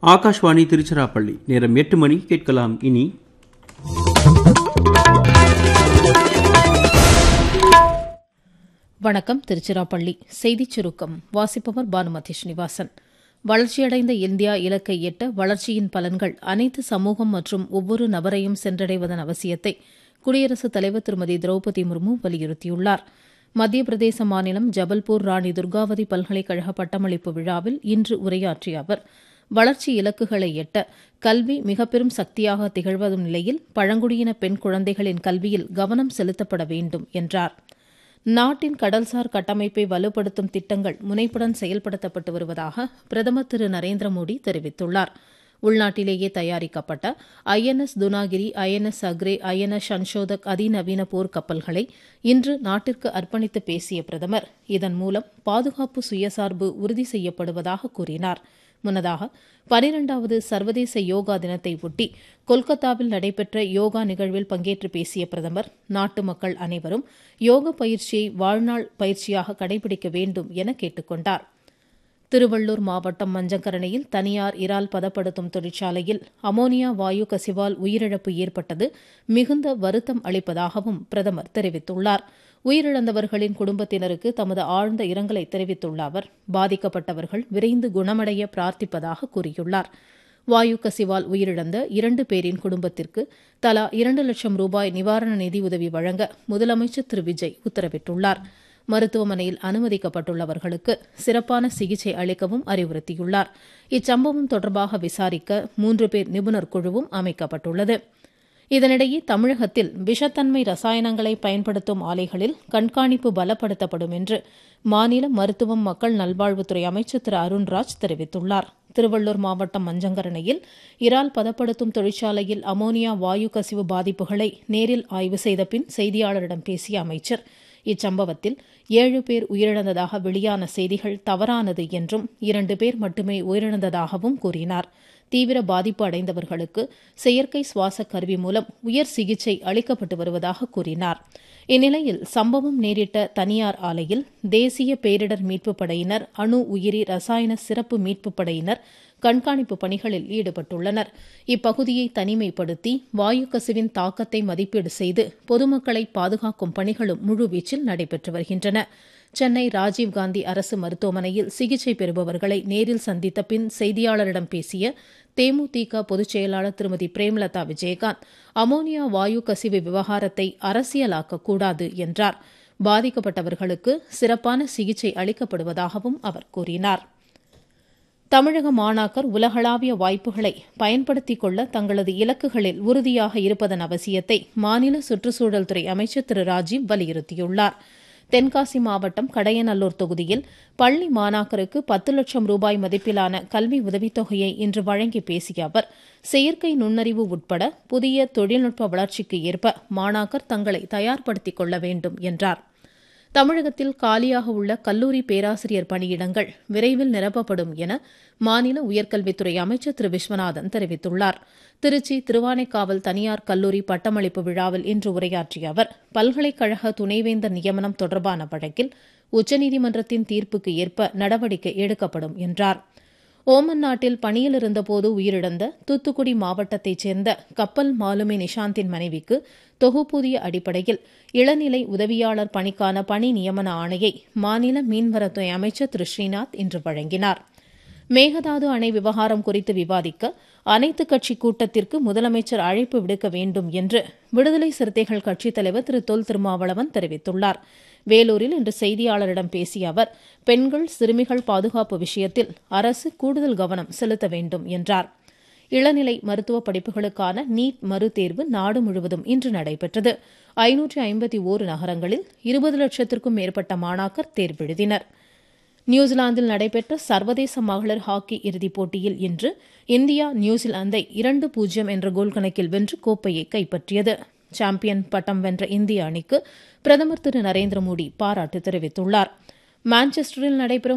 ஆகாஷ்வாணி திருச்சிராப்பள்ளி நேரம் எட்டு மணி கேட்கலாம் இனி வணக்கம் திருச்சிராப்பள்ளி செய்திச் சுருக்கம் வாசிப்பவர் பானுமதி ஸ்ரீனிவாசன் வளர்ச்சியடைந்த இந்தியா இலக்கை எட்ட வளர்ச்சியின் பலன்கள் அனைத்து சமூகம் மற்றும் ஒவ்வொரு நபரையும் சென்றடைவதன் அவசியத்தை குடியரசுத் தலைவர் திருமதி திரௌபதி முர்மு வலியுறுத்தியுள்ளார் மத்திய பிரதேச மாநிலம் ஜபல்பூர் ராணி துர்காவதி பல்கலைக்கழக பட்டமளிப்பு விழாவில் இன்று உரையாற்றிய அவர் வளர்ச்சி இலக்குகளை எட்ட கல்வி மிகப்பெரும் சக்தியாக திகழ்வதும் நிலையில் பழங்குடியின பெண் குழந்தைகளின் கல்வியில் கவனம் செலுத்தப்பட வேண்டும் என்றார் நாட்டின் கடல்சார் கட்டமைப்பை வலுப்படுத்தும் திட்டங்கள் முனைப்புடன் செயல்படுத்தப்பட்டு வருவதாக பிரதமர் திரு நரேந்திர மோடி தெரிவித்துள்ளார் உள்நாட்டிலேயே தயாரிக்கப்பட்ட INS Dunagiri INS Agray INS Sanshodhak அதிநவீன போர் கப்பல்களை இன்று நாட்டிற்கு அர்ப்பணித்து பேசிய பிரதமர் இதன் மூலம் பாதுகாப்பு சுயசார்பு உறுதி செய்யப்படுவதாக கூறினார் முன்னதாக பனிரெண்டாவது சர்வதேச யோகா தினத்தை ஒட்டி கொல்கத்தாவில் நடைபெற்ற யோகா நிகழ்வில் பங்கேற்று பேசிய பிரதமர் நாட்டு மக்கள் அனைவரும் யோக பயிற்சியை வாழ்நாள் பயிற்சியாக கடைபிடிக்க வேண்டும் என கேட்டுக் கொண்டார் திருவள்ளூர் மாவட்டம் மஞ்சக்கரணையில் தனியார் இறால் பதப்படுத்தும் தொழிற்சாலையில் அமோனியா வாயு கசிவால் உயிரிழப்பு ஏற்பட்டது மிகுந்த வருத்தம் அளிப்பதாகவும் பிரதமர் தெரிவித்துள்ளார் உயிரிழந்தவர்களின் குடும்பத்தினருக்கு தமது ஆழ்ந்த இரங்கலை தெரிவித்துள்ள அவர் பாதிக்கப்பட்டவர்கள் விரைந்து குணமடைய பிரார்த்திப்பதாக கூறியுள்ளார் வாயு கசிவால் உயிரிழந்த இரண்டு பேரின் குடும்பத்திற்கு தலா இரண்டு லட்சம் ரூபாய் நிவாரண நிதி உதவி வழங்க முதலமைச்சர் திரு விஜய் உத்தரவிட்டுள்ளார் மருத்துவமனையில் அனுமதிக்கப்பட்டுள்ளவர்களுக்கு சிறப்பான சிகிச்சை அளிக்கவும் அறிவுறுத்தியுள்ளார் இச்சம்பவம் தொடர்பாக விசாரிக்க மூன்று பேர் நிபுணர் குழுவும் அமைக்கப்பட்டுள்ளது இதனிடையே தமிழகத்தில் விஷத்தன்மை ரசாயனங்களை பயன்படுத்தும் ஆலைகளில் கண்காணிப்பு பலப்படுத்தப்படும் என்று மாநில மருத்துவம் மக்கள் நல்வாழ்வுத்துறை அமைச்சர் திரு அருண்ராஜ் தெரிவித்துள்ளார் திருவள்ளூர் மாவட்டம் மஞ்சங்கரணையில் இறால் பதப்படுத்தும் தொழிற்சாலையில் அமோனியா வாயு கசிவு பாதிப்புகளை நேரில் ஆய்வு செய்த பின் செய்தியாளரிடம் பேசிய அமைச்சர் இச்சம்பவத்தில் ஏழு பேர் உயிரிழந்ததாக வெளியான செய்திகள் தவறானது என்றும் இரண்டு பேர் மட்டுமே உயிரிழந்ததாகவும் கூறினார் தீவிர பாதிப்பு அடைந்தவர்களுக்கு செயற்கை சுவாச கருவி மூலம் உயர் சிகிச்சை அளிக்கப்பட்டு வருவதாக கூறினார் இந்நிலையில் சம்பவம் நேரிட்ட தனியார் ஆலையில் தேசிய பேரிடர் மீட்புப் படையினர் அணு உயிரி ரசாயன சிறப்பு மீட்புப் படையினர் கண்காணிப்பு பணிகளில் ஈடுபட்டுள்ளனர் இப்பகுதியை தனிமைப்படுத்தி வாயு கசிவின் தாக்கத்தை மதிப்பீடு செய்து பொதுமக்களை பாதுகாக்கும் பணிகளும் முழுவீச்சில் நடைபெற்று வருகின்றன சென்னை ராஜீவ்காந்தி அரசு மருத்துவமனையில் சிகிச்சை பெறுபவர்களை நேரில் சந்தித்த பின் செய்தியாளரிடம் பேசிய தேமுதிக பொதுச் செயலாளர் திருமதி பிரேமலதா விஜயகாந்த் அமோனியா வாயு கசிவு விவகாரத்தை அரசியலாக்கக்கூடாது என்றார் பாதிக்கப்பட்டவர்களுக்கு சிறப்பான சிகிச்சை அளிக்கப்படுவதாகவும் அவர் கூறினார் தமிழக மாணாக்கர் உலகளாவிய வாய்ப்புகளை பயன்படுத்திக் கொள்ள தங்களது இலக்குகளில் உறுதியாக இருப்பதன் அவசியத்தை மாநில சுற்றுச்சூழல் துறை அமைச்சர் திரு ராஜீவ் வலியுறுத்தியுள்ளார் தென்காசி மாவட்டம் கடையநல்லூர் தொகுதியில் பள்ளி மாணாக்கருக்கு பத்து லட்சம் ரூபாய் மதிப்பிலான கல்வி உதவித்தொகையை இன்று வழங்கி பேசிய அவர் செயற்கை நுண்ணறிவு உட்பட புதிய தொழில்நுட்ப வளர்ச்சிக்கு ஏற்ப மாணாக்கர் தங்களை தயார்படுத்திக் கொள்ள வேண்டும் என்றார் தமிழகத்தில் காலியாக உள்ள கல்லூரி பேராசிரியர் பணியிடங்கள் விரைவில் நிரப்பப்படும் என மாநில உயர்கல்வித்துறை அமைச்சர் திரு விஸ்வநாதன் தெரிவித்துள்ளார் திருச்சி திருவானைக்காவல் தனியார் கல்லூரி பட்டமளிப்பு விழாவில் இன்று உரையாற்றிய அவர் பல்கலைக்கழக துணைவேந்தர் நியமனம் தொடர்பான வழக்கில் உச்சநீதிமன்றத்தின் தீர்ப்புக்கு ஏற்ப நடவடிக்கை எடுக்கப்படும் என்றார் ஓமன் நாட்டில் பணியில் இருந்தபோது உயிரிழந்த தூத்துக்குடி மாவட்டத்தைச் சேர்ந்த கப்பல் மாலுமி நிஷாந்தின் மனைவிக்கு தொகுப்பூதிய அடிப்படையில் இளநிலை உதவியாளர் பணிக்கான பணி நியமன ஆணையை மாநில மீன்வளத்துறை அமைச்சர் திரு ஸ்ரீநாத் இன்று வழங்கினார் மேகதாது அணை விவகாரம் குறித்து விவாதிக்க அனைத்துக் கட்சி கூட்டத்திற்கு முதலமைச்சர் அழைப்பு விடுக்க வேண்டும் என்று விடுதலை சிறுத்தைகள் கட்சித் தலைவர் திரு தொல் திருமாவளவன் தெரிவித்துள்ளார் வேலூரில் இன்று செய்தியாளரிடம் பேசிய அவர் பெண்கள் சிறுமிகள் பாதுகாப்பு விஷயத்தில் அரசு கூடுதல் கவனம் செலுத்த வேண்டும் என்றார் இளநிலை மருத்துவ படிப்புகளுக்கான நீட் மறுதேர்வு நாடு முழுவதும் இன்று நடைபெற்றது ஐநூற்றி ஐம்பத்தி ஓரு நகரங்களில் இருபது லட்சத்திற்கும் மேற்பட்ட மாணாக்கர் தேர்வெழுதினர் நியூசிலாந்தில் நடைபெற்ற சர்வதேச மகளிர் ஹாக்கி இறுதிப் போட்டியில் இன்று இந்தியா நியூசிலாந்தை இரண்டு பூஜ்ஜியம் என்ற கோல் கணக்கில் வென்று கோப்பையை கைப்பற்றியது சாம்பியன் பட்டம் வென்ற இந்திய அணிக்கு பிரதமர் திரு நரேந்திர மோடி பாராட்டு தெரிவித்துள்ளார் மான்செஸ்டரில் நடைபெறும்